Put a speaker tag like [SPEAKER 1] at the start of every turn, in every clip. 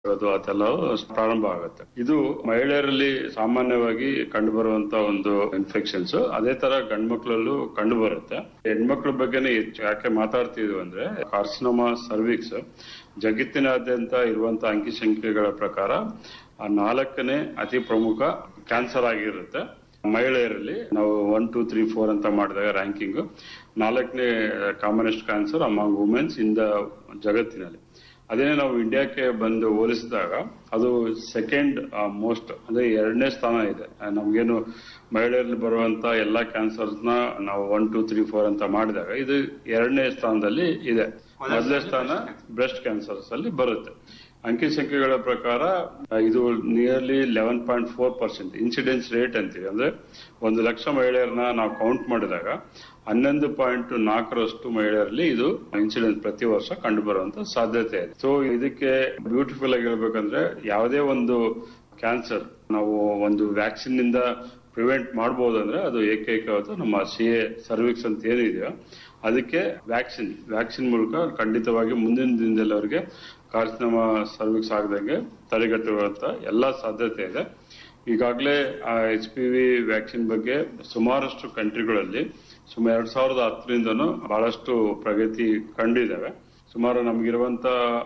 [SPEAKER 1] ಅದು ಅದೆಲ್ಲ ಪ್ರಾರಂಭ ಆಗುತ್ತೆ ಇದು ಮಹಿಳೆಯರಲ್ಲಿ ಸಾಮಾನ್ಯವಾಗಿ ಕಂಡು ಬರುವಂತ ಒಂದು ಇನ್ಫೆಕ್ಷನ್ಸ್ ಅದೇ ತರ ಗಂಡು ಮಕ್ಕಳಲ್ಲೂ ಕಂಡು ಬರುತ್ತೆ ಹೆಣ್ಮಕ್ಳ ಬಗ್ಗೆನೇ ಹೆಚ್ಚು ಯಾಕೆ ಮಾತಾಡ್ತಿದ್ವಿ ಅಂದ್ರೆ ಕಾರ್ಸಿನೋಮಾ ಸರ್ವಿಕ್ಸ್ ಜಗತ್ತಿನಾದ್ಯಂತ ಇರುವಂತ ಅಂಕಿಸಂಖ್ಯೆಗಳ ಪ್ರಕಾರ ಆ ನಾಲ್ಕನೇ ಅತಿ ಪ್ರಮುಖ ಕ್ಯಾನ್ಸರ್ ಆಗಿರುತ್ತೆ ಮಹಿಳೆಯರಲ್ಲಿ ನಾವು ಒನ್ ಟೂ ತ್ರೀ ಫೋರ್ ಅಂತ ಮಾಡಿದಾಗ ರ್ಯಾಂಕಿಂಗ್ ನಾಲ್ಕನೇ commonest cancer among womens in the ಜಗತ್ತಿನಲ್ಲಿ ಅದೇ ನಾವು ಇಂಡಿಯಾಕ್ಕೆ ಬಂದು ಹೋಲಿಸಿದಾಗ ಅದು ಸೆಕೆಂಡ್ ಮೋಸ್ಟ್ ಅಂದ್ರೆ ಎರಡನೇ ಸ್ಥಾನ ಇದೆ ನಮ್ಗೇನು ಮಹಿಳೆಯರಲ್ಲಿ ಬರುವಂತ ಎಲ್ಲಾ ಕ್ಯಾನ್ಸರ್ಸ್ ನ ನಾವು ಒನ್ ಟೂ ತ್ರೀ ಫೋರ್ ಅಂತ ಮಾಡಿದಾಗ ಇದು ಎರಡನೇ ಸ್ಥಾನದಲ್ಲಿ ಇದೆ ಮೊದಲನೇ ಸ್ಥಾನ ಬ್ರೆಸ್ಟ್ ಕ್ಯಾನ್ಸರ್ಸ್ ಅಲ್ಲಿ ಬರುತ್ತೆ ಅಂಕಿ ಸಂಖ್ಯೆಗಳ ಪ್ರಕಾರ ಇದು nearly eleven point four percent incidence rate ಅಂತೀವಿ ಅಂದ್ರೆ ಒಂದು ಲಕ್ಷ ಮಹಿಳೆಯರನ್ನ ನಾವು ಕೌಂಟ್ ಮಾಡಿದಾಗ ಹನ್ನೊಂದು ಪಾಯಿಂಟ್ ನಾಲ್ಕರಷ್ಟು ಮಹಿಳೆಯರಲ್ಲಿ ಇದು ಇನ್ಸಿಡೆನ್ಸ್ ಪ್ರತಿ ವರ್ಷ ಕಂಡು ಬರುವಂತ ಸಾಧ್ಯತೆ ಇದೆ ಸೊ ಇದಕ್ಕೆ ಬ್ಯೂಟಿಫುಲ್ ಆಗಿ ಹೇಳ್ಬೇಕಂದ್ರೆ ಯಾವುದೇ ಒಂದು ಕ್ಯಾನ್ಸರ್ ನಾವು ಒಂದು ವ್ಯಾಕ್ಸಿನ್ ನಿಂದ ಪ್ರಿವೆಂಟ್ ಮಾಡಬಹುದು ಅಂದ್ರೆ ಅದು ಏಕೈಕವಾದ ನಮ್ಮ ಸಿ ಎ ಸರ್ವಿಕ್ಸ್ ಅಂತ ಏನಿದೆಯೋ ಅದಕ್ಕೆ ವ್ಯಾಕ್ಸಿನ್ ವ್ಯಾಕ್ಸಿನ್ ಮೂಲಕ ಖಂಡಿತವಾಗಿ ಮುಂದಿನ ದಿನದಲ್ಲಿ ಅವರಿಗೆ ಕಾರ್ಸಿನೋಮಾ ಸರ್ವಿಕ್ಸ್ ಆಗದಂಗೆ ತಡೆಗಟ್ಟುವಂತ ಎಲ್ಲಾ ಸಾಧ್ಯತೆ ಇದೆ ಈಗಾಗಲೇ ಎಚ್ ಪಿ ವಿ ವ್ಯಾಕ್ಸಿನ್ ಬಗ್ಗೆ ಸುಮಾರಷ್ಟು ಕಂಟ್ರಿಗಳಲ್ಲಿ ಸುಮಾರು ಎರಡ್ ಸಾವಿರದ ಹತ್ತರಿಂದನೂ ಬಹಳಷ್ಟು ಪ್ರಗತಿ ಕಂಡಿದ್ದಾವೆ ಸುಮಾರು ನಮಗಿರುವಂತ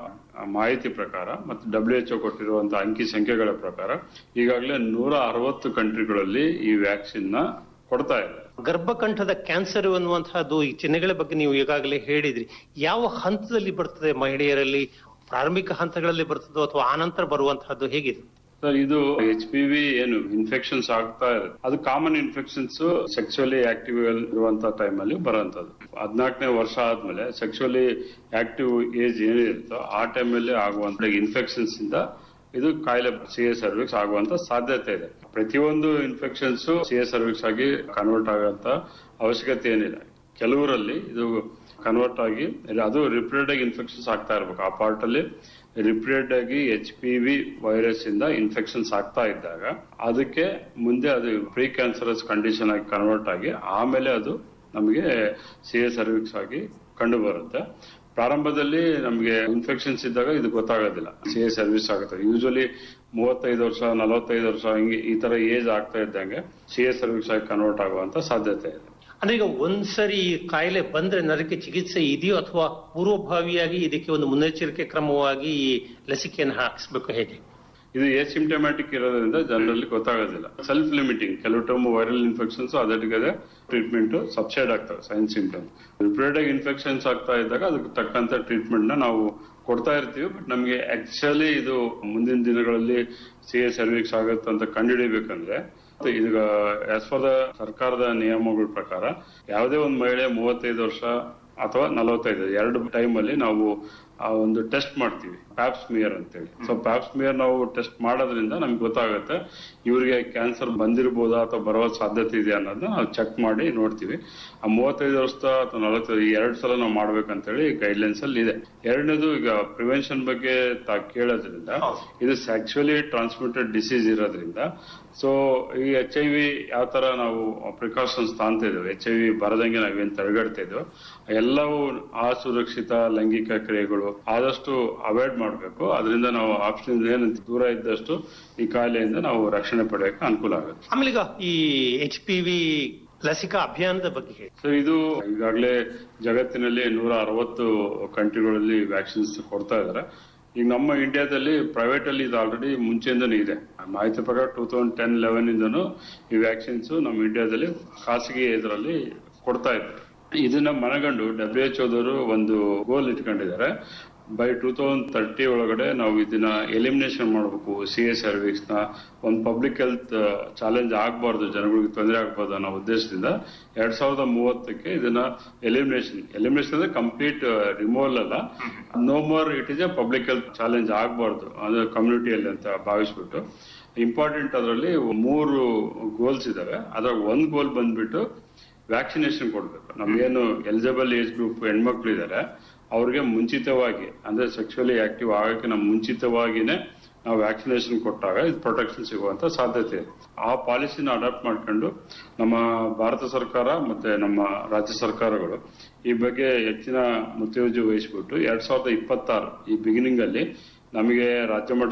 [SPEAKER 1] ಮಾಹಿತಿ ಪ್ರಕಾರ ಮತ್ತು ಡಬ್ಲ್ಯೂ ಎಚ್ ಕೊಟ್ಟಿರುವಂತ ಅಂಕಿ ಸಂಖ್ಯೆಗಳ ಪ್ರಕಾರ ಈಗಾಗಲೇ ನೂರ ಅರವತ್ತು ಕಂಟ್ರಿಗಳಲ್ಲಿ ಈ ವ್ಯಾಕ್ಸಿನ್ ನ ಕೊಡ್ತಾ ಇದೆ
[SPEAKER 2] ಗರ್ಭಕಂಠದ ಕ್ಯಾನ್ಸರ್ ಅನ್ನುವಂತಹದ್ದು ಈ ಚಿಹ್ನೆಗಳ ಬಗ್ಗೆ ನೀವು ಈಗಾಗಲೇ ಹೇಳಿದ್ರಿ ಯಾವ ಹಂತದಲ್ಲಿ ಬರ್ತದೆ ಮಹಿಳೆಯರಲ್ಲಿ ಪ್ರಾರಂಭಿಕ ಹಂತಗಳಲ್ಲಿ ಬರ್ತದೋ ಅಥವಾ ಆನಂತರ ಬರುವಂತಹದ್ದು ಹೇಗಿದೆ
[SPEAKER 1] ಸರ್ ಇದು ಎಚ್ ಪಿ ವಿ ಏನು ಇನ್ಫೆಕ್ಷನ್ಸ್ ಆಗ್ತಾ ಇದೆ ಅದು ಕಾಮನ್ ಇನ್ಫೆಕ್ಷನ್ಸ್ ಸೆಕ್ಸುವಲಿ ಆಕ್ಟಿವ್ ಇರುವಂತ ಟೈಮ್ ಅಲ್ಲಿ ಬರುವಂತದ್ದು ಹದಿನಾಲ್ಕನೇ ವರ್ಷ ಆದ್ಮೇಲೆ ಸೆಕ್ಸುವಲಿ ಆಕ್ಟಿವ್ ಏಜ್ ಏನಿರುತ್ತೋ ಆ ಟೈಮ್ ಅಲ್ಲಿ ಆಗುವಂತ ಇನ್ಫೆಕ್ಷನ್ಸ್ ಇಂದ ಇದು ಕಾಯಿಲೆ ಸಿ ಎ ಸರ್ವಿಕ್ಸ್ ಆಗುವಂತ ಸಾಧ್ಯತೆ ಇದೆ ಪ್ರತಿಯೊಂದು ಇನ್ಫೆಕ್ಷನ್ಸ್ ಸಿ ಎ ಸರ್ವಿಕ್ಸ್ ಆಗಿ ಕನ್ವರ್ಟ್ ಆಗುವಂತ ಅವಶ್ಯಕತೆ ಏನಿಲ್ಲ ಕೆಲವರಲ್ಲಿ ಇದು ಕನ್ವರ್ಟ್ ಆಗಿ ಅದು ರಿಪೀಟೆಡ್ ಇನ್ಫೆಕ್ಷನ್ಸ್ ಆಗ್ತಾ ಇರ್ಬೇಕು ಆ ಪಾರ್ಟ್ ಅಲ್ಲಿ ರಿಪೀಟೆಡ್ ಆಗಿ ಎಚ್ ಪಿ ವಿ ವೈರಸ್ ಇಂದ ಇನ್ಫೆಕ್ಷನ್ಸ್ ಆಗ್ತಾ ಇದ್ದಾಗ ಅದಕ್ಕೆ ಮುಂದೆ ಅದು ಪ್ರೀ ಕ್ಯಾನ್ಸರಸ್ ಕಂಡೀಷನ್ ಆಗಿ ಕನ್ವರ್ಟ್ ಆಗಿ ಆಮೇಲೆ ಅದು ನಮಗೆ ಸಿ ಎ ಸರ್ವಿಕ್ಸ್ ಆಗಿ ಕಂಡು ಬರುತ್ತೆ ಪ್ರಾರಂಭದಲ್ಲಿ ನಮಗೆ ಇನ್ಫೆಕ್ಷನ್ಸ್ ಇದ್ದಾಗ ಇದು ಗೊತ್ತಾಗೋದಿಲ್ಲ ಸಿ ಎ ಸರ್ವಿಸ್ ಆಗುತ್ತೆ ಯೂಶಲಿ ಮೂವತ್ತೈದು ವರ್ಷ ನಲವತ್ತೈದು ವರ್ಷ ಹಿಂಗೆ ಈ ತರ ಏಜ್ ಆಗ್ತಾ ಇದ್ದಂಗೆ ಸಿ ಎ ಸರ್ವಿಸ್ ಆಗಿ ಕನ್ವರ್ಟ್ ಆಗುವಂತ ಸಾಧ್ಯತೆ ಇದೆ
[SPEAKER 2] ಅಂದ್ರೆ ಈಗ ಒಂದ್ಸರಿ ಈ ಕಾಯಿಲೆ ಬಂದ್ರೆ ಅದಕ್ಕೆ ಚಿಕಿತ್ಸೆ ಇದೆಯೋ ಅಥವಾ ಪೂರ್ವಭಾವಿಯಾಗಿ ಇದಕ್ಕೆ ಒಂದು ಮುನ್ನೆಚ್ಚರಿಕೆ ಕ್ರಮವಾಗಿ ಈ ಲಸಿಕೆಯನ್ನು ಹಾಕಿಸ್ಬೇಕು ಹೇಗೆ
[SPEAKER 1] ಇದು ಸಿಂಪ್ಟಮ್ಯಾಟಿಕ್ ಇರೋದ್ರಿಂದ ಜನರಲ್ಲಿ ಗೊತ್ತಾಗೋದಿಲ್ಲ ಸೆಲ್ಫ್ ಲಿಮಿಟಿಂಗ್ ಕೆಲವು ಟರ್ಮ್ ವೈರಲ್ ಇನ್ಫೆಕ್ಷನ್ಸ್ ಅದಕ್ಕೆ ಟ್ರೀಟ್ಮೆಂಟ್ ಸಬ್ಸೈಡ್ ಆಗ್ತವೆ ಸೈನ್ ಸಿಂಪ್ಟಮ್ ರಿಪೀಟೆಡ್ ಆಗಿ ಇನ್ಫೆಕ್ಷನ್ಸ್ ಆಗ್ತಾ ಇದ್ದಾಗ ಅದಕ್ಕೆ ತಕ್ಕಂತ ಟ್ರೀಟ್ಮೆಂಟ್ ನ ನಾವು ಕೊಡ್ತಾ ಇರ್ತೀವಿ ಬಟ್ ನಮಗೆ ಆಕ್ಚುಲಿ ಇದು ಮುಂದಿನ ದಿನಗಳಲ್ಲಿ ಸಿ ಎ ಸರ್ವಿಕ್ಸ್ ಆಗುತ್ತೆ ಅಂತ ಕಂಡುಹಿಡಿಬೇಕಂದ್ರೆ ಈಗ ಆಸ್ ಫಾರ್ ದ ಸರ್ಕಾರದ ನಿಯಮಗಳ ಪ್ರಕಾರ ಯಾವುದೇ ಒಂದು ಮಹಿಳೆ ಮೂವತ್ತೈದು ವರ್ಷ ಅಥವಾ ನಲವತ್ತೈದು ಎರಡು ಟೈಮ್ ಅಲ್ಲಿ ನಾವು ಆ ಒಂದು ಟೆಸ್ಟ್ ಮಾಡ್ತೀವಿ ಪ್ಯಾಪ್ಸ್ಮಿಯರ್ ಅಂತೇಳಿ ಸೊ ಪ್ಯಾಪ್ಸ್ಮಿಯರ್ ನಾವು ಟೆಸ್ಟ್ ಮಾಡೋದ್ರಿಂದ ನಮ್ಗೆ ಗೊತ್ತಾಗುತ್ತೆ ಇವರಿಗೆ ಕ್ಯಾನ್ಸರ್ ಬಂದಿರಬಹುದಾ ಅಥವಾ ಬರುವ ಸಾಧ್ಯತೆ ಇದೆಯಾ ಅನ್ನೋದನ್ನ ನಾವು ಚೆಕ್ ಮಾಡಿ ನೋಡ್ತೀವಿ ಆ ಮೂವತ್ತೈದು ವರ್ಷದ ಅಥವಾ ನಲವತ್ತೈದು ಎರಡು ಸಲ ನಾವು ಮಾಡ್ಬೇಕಂತೇಳಿ ಗೈಡ್ಲೈನ್ಸ್ ಅಲ್ಲಿ ಇದೆ ಎರಡನೇದು ಈಗ ಪ್ರಿವೆನ್ಷನ್ ಬಗ್ಗೆ ತಾ ಕೇಳೋದ್ರಿಂದ ಇದು ಆಕ್ಚುಲಿ ಟ್ರಾನ್ಸ್ಮಿಟೆಡ್ ಡಿಸೀಸ್ ಇರೋದ್ರಿಂದ ಸೊ ಈ ಎಚ್ ಐ ವಿ ಯಾವ ತರ ನಾವು ಪ್ರಿಕಾಷನ್ಸ್ ತಾಂತ ಇದ್ದೇವೆ ಎಚ್ ಐ ವಿ ಬರದಂಗೆ ನಾವೇನ್ ತಡೆಗಡ್ತಾ ಇದ್ವೋ ಎಲ್ಲವೂ ಅಸುರಕ್ಷಿತ ಲೈಂಗಿಕ ಕ್ರಿಯೆಗಳು ಆದಷ್ಟು ಅವಾಯ್ಡ್ ಮಾಡಬೇಕು ಅದರಿಂದ ನಾವು ಆಪ್ಷನ್ ಏನು ದೂರ ಇದ್ದಷ್ಟು ಈ ಕಾಯಿಲೆಯಿಂದ ನಾವು ರಕ್ಷಣೆ ಪಡೆಯಕ್ಕೆ ಅನುಕೂಲ ಆಗುತ್ತೆ
[SPEAKER 2] ಆಮೇಲೆ ಈಗ ಈ ಎಚ್ ಪಿ ವಿ ಲಸಿಕಾ ಅಭಿಯಾನದ ಬಗ್ಗೆ ಹೇಳಿ
[SPEAKER 1] ಸೊ ಇದು ಈಗಾಗಲೇ ಜಗತ್ತಿನಲ್ಲಿ ನೂರ ಅರವತ್ತು ಕಂಟ್ರಿಗಳಲ್ಲಿ ವ್ಯಾಕ್ಸಿನ್ಸ್ ಕೊಡ್ತಾ ಇದ್ದಾರೆ ಈಗ ನಮ್ಮ ಇಂಡಿಯಾದಲ್ಲಿ ಪ್ರೈವೇಟ್ ಅಲ್ಲಿ ಇದು ಆಲ್ರೆಡಿ ಮುಂಚೆಯಿಂದನೂ ಇದೆ ಮಾಹಿತಿ ಪ್ರಕಾರ ಟೂ ತೌಸಂಡ್ ಟೆನ್ ಲೆವೆನ್ ಇಂದನೂ ಈ ವ್ಯಾಕ್ಸಿನ್ಸ್ ನಮ್ಮ ಇಂಡಿಯಾದಲ್ಲಿ ಖಾಸಗಿ ಇದರಲ್ಲಿ ಕೊಡ್ತಾ ಇದ್ದಾರೆ ಇದನ್ನ ಮನಗಂಡು ಡಬ್ಲ್ಯೂ ಎಚ್ ಓದವರು ಒಂದು ಗೋಲ್ ಇಟ್ಕೊಂಡಿದ್ದಾರೆ ಬೈ ಟೂ ತೌಸಂಡ್ ತರ್ಟಿ ಒಳಗಡೆ ನಾವು ಇದನ್ನ ಎಲಿಮಿನೇಷನ್ ಮಾಡಬೇಕು ಸಿ ಎ ಸರ್ವಿಕ್ಸ್ ನ ಒಂದು ಪಬ್ಲಿಕ್ ಹೆಲ್ತ್ ಚಾಲೆಂಜ್ ಆಗಬಾರ್ದು ಜನಗಳಿಗೆ ತೊಂದರೆ ಆಗಬಾರ್ದು ಅನ್ನೋ ಉದ್ದೇಶದಿಂದ ಎರಡ್ ಸಾವಿರದ ಮೂವತ್ತಕ್ಕೆ ಇದನ್ನ ಎಲಿಮಿನೇಷನ್ ಎಲಿಮಿನೇಷನ್ ಅಂದ್ರೆ ಕಂಪ್ಲೀಟ್ ರಿಮೂವಲ್ ಅಲ್ಲ no more it is a public health challenge ಆಗಬಾರ್ದು ಅಂದ್ರೆ ಕಮ್ಯುನಿಟಿಯಲ್ಲಿ ಅಂತ ಭಾವಿಸ್ಬಿಟ್ಟು ಇಂಪಾರ್ಟೆಂಟ್ ಅದರಲ್ಲಿ ಮೂರು ಗೋಲ್ಸ್ ಇದಾವೆ ಅದ್ರಾಗ ಒಂದ್ ಗೋಲ್ ಬಂದ್ಬಿಟ್ಟು ವ್ಯಾಕ್ಸಿನೇಷನ್ ಕೊಡ್ಬೇಕು ನಮ್ಗೇನು ಎಲಿಜಿಬಲ್ ಏಜ್ ಗ್ರೂಪ್ ಹೆಣ್ಮಕ್ಳು ಇದಾರೆ ಅವ್ರಿಗೆ ಮುಂಚಿತವಾಗಿ ಅಂದ್ರೆ ಸೆಕ್ಸುವಲಿ ಆಕ್ಟಿವ್ ಆಗಕ್ಕೆ ನಾವು ಮುಂಚಿತವಾಗಿನೇ ನಾವು ವ್ಯಾಕ್ಸಿನೇಷನ್ ಕೊಟ್ಟಾಗ ಇದು ಪ್ರೊಟೆಕ್ಷನ್ ಸಿಗುವಂತ ಸಾಧ್ಯತೆ ಇದೆ ಆ ಪಾಲಿಸಿನ ಅಡಾಪ್ಟ್ ಮಾಡ್ಕೊಂಡು ನಮ್ಮ ಭಾರತ ಸರ್ಕಾರ ಮತ್ತೆ ನಮ್ಮ ರಾಜ್ಯ ಸರ್ಕಾರಗಳು ಈ ಬಗ್ಗೆ ಹೆಚ್ಚಿನ ಮುತುವರ್ಜಿ ವಹಿಸ್ಬಿಟ್ಟು ಎರಡ್ ಸಾವಿರದ ಇಪ್ಪತ್ತಾರು ಈ ಬಿಗಿನಿಂಗ್ ಅಲ್ಲಿ ನಮಗೆ ರಾಜ್ಯ ಮಟ್ಟದ